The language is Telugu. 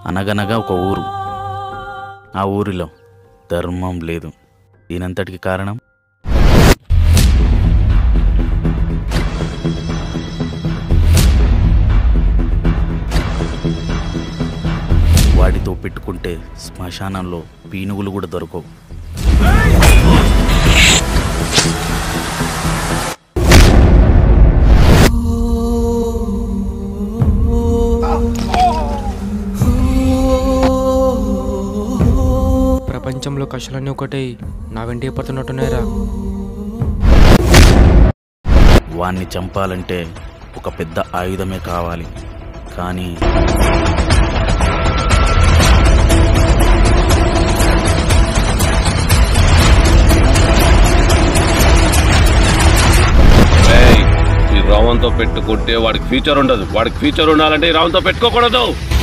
అనగనగా ఒక ఊరు ఆ ఊరిలో ధర్మం లేదు దీనంతటికి కారణం వాడితో పెట్టుకుంటే శ్మశానంలో పీనుగులు కూడా దొరకవు ప్రపంచంలో కష్టాలన్నీ ఒకటే నా వెంటే పడుతున్నట్టున్నాయిరా వాణ్ణి చంపాలంటే ఒక పెద్ద ఆయుధమే కావాలి కానీ ఏయ్, ఈ రావంతో పెట్టుకుంటే వాడికి ఫ్యూచర్ ఉండదు వాడికి ఫ్యూచర్ ఉండాలంటే ఈ రావంతో పెట్టుకోకూడదు